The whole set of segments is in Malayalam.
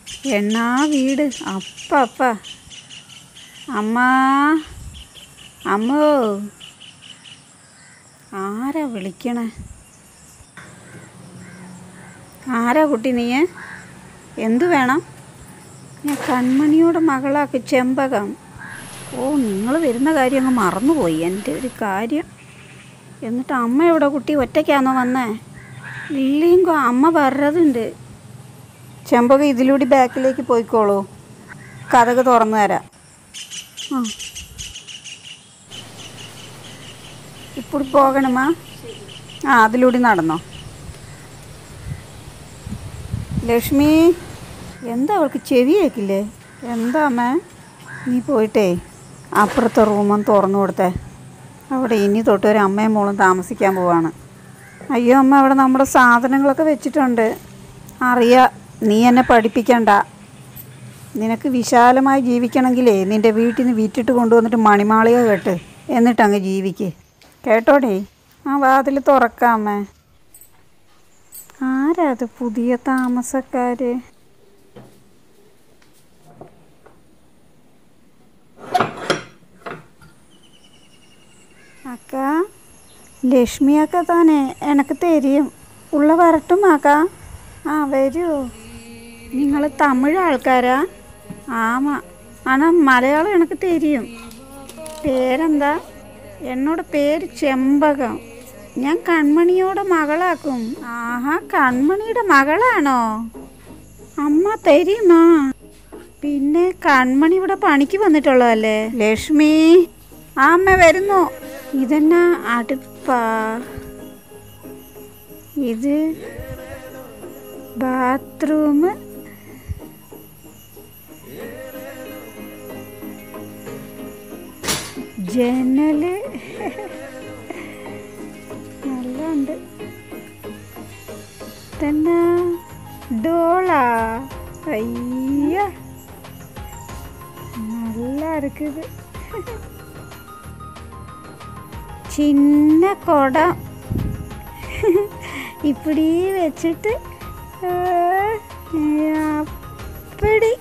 എന്നാ വീട് അപ്പ അപ്പ അമ്മ അമ്മോ ആരാ വിളിക്കണേ ആരാ കുട്ടി നീ എന്തു വേണം ഞാൻ കൺമണിയുടെ മകളാക്കി ചെമ്പകം ഓ നിങ്ങൾ വരുന്ന കാര്യം അങ്ങ് മറന്നുപോയി എൻ്റെ ഒരു കാര്യം എന്നിട്ട് അമ്മ എവിടെ കുട്ടി ഒറ്റയ്ക്കാണോ വന്നേ ഇല്ലെങ്കിൽ അമ്മ വരതുണ്ട് ചെമ്പകം ഇതിലൂടെ ബാക്കിലേക്ക് പോയിക്കോളൂ കഥക് തുറന്നു തരാം ആ ഇപ്പോൾ പോകണമാ ആ അതിലൂടെ നടന്നോ ലക്ഷ്മി എന്താ അവൾക്ക് ചെവി കേൾക്കില്ലേ എന്താ അമ്മേ നീ പോയിട്ടേ അപ്പുറത്തെ റൂമൊന്ന് തുറന്നു കൊടുത്തേ അവിടെ ഇനി തൊട്ട് ഒരു അമ്മയും മോളും താമസിക്കാൻ പോവാണ് അയ്യോ അമ്മ അവിടെ നമ്മുടെ സാധനങ്ങളൊക്കെ വെച്ചിട്ടുണ്ട് അറിയാം നീ എന്നെ പഠിപ്പിക്കണ്ട നിനക്ക് വിശാലമായി ജീവിക്കണമെങ്കിലേ നിൻ്റെ വീട്ടിൽ നിന്ന് വിറ്റിട്ട് കൊണ്ടുവന്നിട്ട് മണിമാളിക കേട്ട് എന്നിട്ടങ്ങ് ജീവിക്ക് കേട്ടോടേ ആ വാതിൽ തുറക്കാമേ ആരാ അത് പുതിയ താമസക്കാര് അക്ക ലക്ഷ്മി അക്ക താനേ എനക്ക് തരും ഉള്ള വരട്ടും അക്ക ആ വരൂ നിങ്ങൾ തമിഴ് ആൾക്കാരാ ആമാ ആണാ മലയാളം എനക്ക് തരും പേരെന്താ എന്നോട് പേര് ചെമ്പകം ഞാൻ കൺമണിയോടെ മകളാക്കും ആഹാ കൺമണിയുടെ മകളാണോ അമ്മ തരുമാ പിന്നെ കൺമണി ഇവിടെ പണിക്ക് വന്നിട്ടുള്ളതല്ലേ ലക്ഷ്മി ആ അമ്മ വരുന്നു ഇതെന്നാ അടുപ്പാ ഇത് ബാത്റൂം ജനല് നല്ലുണ്ട് തന്നെ ഡോളാ ஐயா நல்லா இருக்குது சின்ன குடம் இப்படி வச்சுட்டு அஹ், அப்படி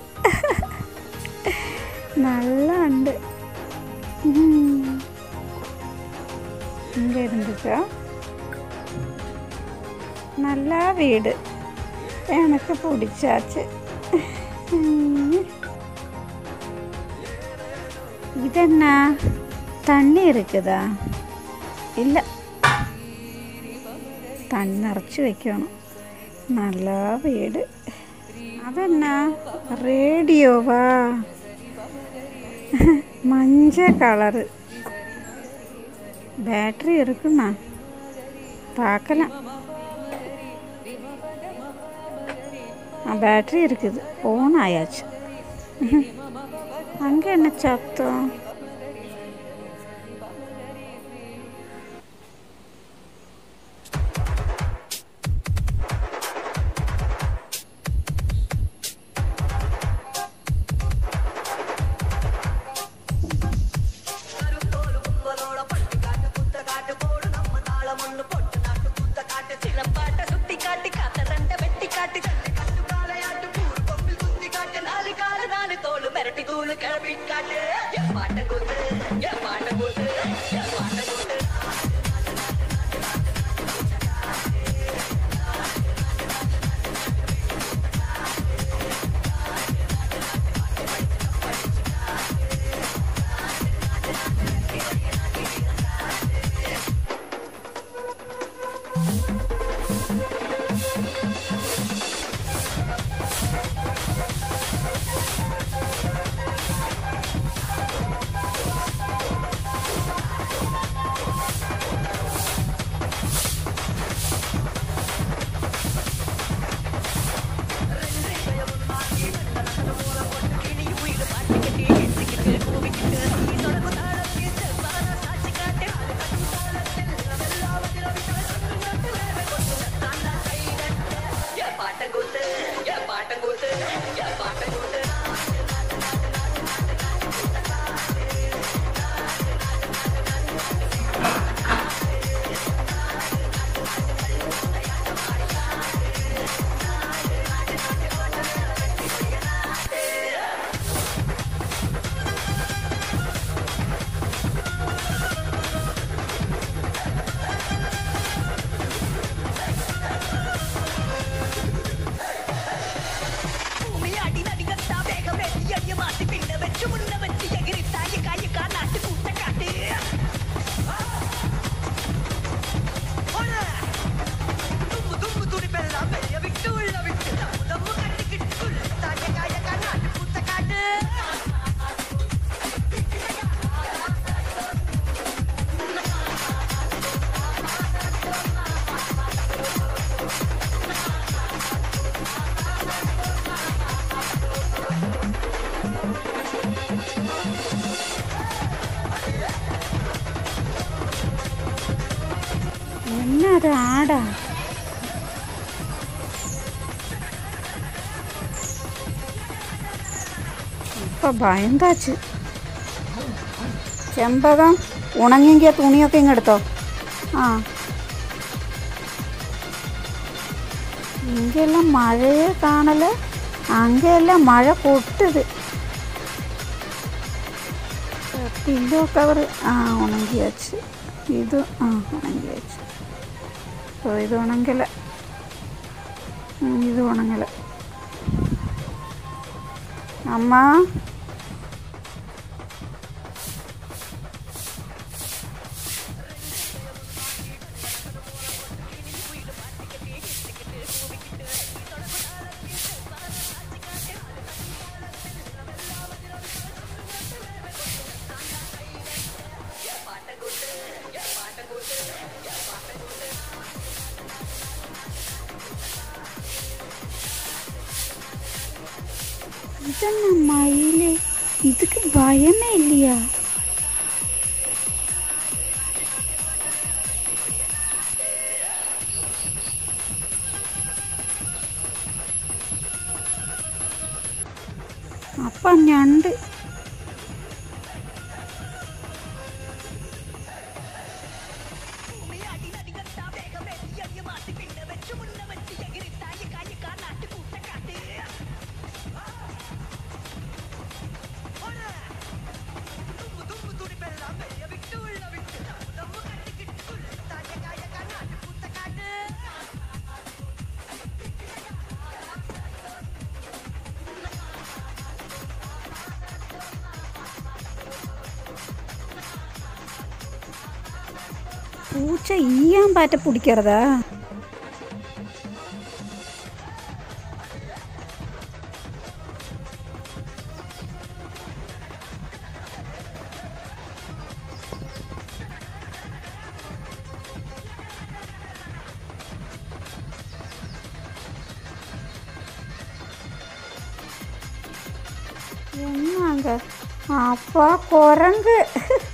நல்லா உண்டு ம். இங்க இருந்துக்கா நல்லா வீடு எனக்கு பிடிச்சாச்சு ம். இதென்ன தண்ணி இருக்குதா இல்லை തണ്ണി നിറച്ച് വെക്കണം നല്ല വീട് അതെന്നാ റേഡിയോവാ മഞ്ഞ കളറ് ബാറ്ററി இருக்குமா பார்க்கலாம் ஆ பேட்டரி இருக்குது ஓன் ஆயாச்சு அங்கே என்ன சத்தம் என்ன அது ஆடா ഇപ്പൊ ഭയന്താച്ച് ചെമ്പകം ഉണങ്ങിയ തുണിയൊക്കെ ഇങ്ങെടുത്തോ ആ ഇങ്ങെല്ലാം മഴയെ കാണല് അങ്ങെല്ലാം മഴ പൊട്ടുത് പില്ലോ കവർ ആ ഉണങ്ങി വെച്ച് ഇത് ആ ഉണങ്ങി വെച്ച് ഓ ഇത് ഉണങ്ങല ഉം, ഇത് ഉണങ്ങല അമ്മ ഇതെന്നാ മയില് ഇതൊക്കെ ഭയമേ ഇല്ലയാ അപ്പ ഞണ്ട് പൂച്ച ഈയാൻ പാറ്റ പിടിക്കരുതാ എന്നാങ്ക அப்பா குரங்கு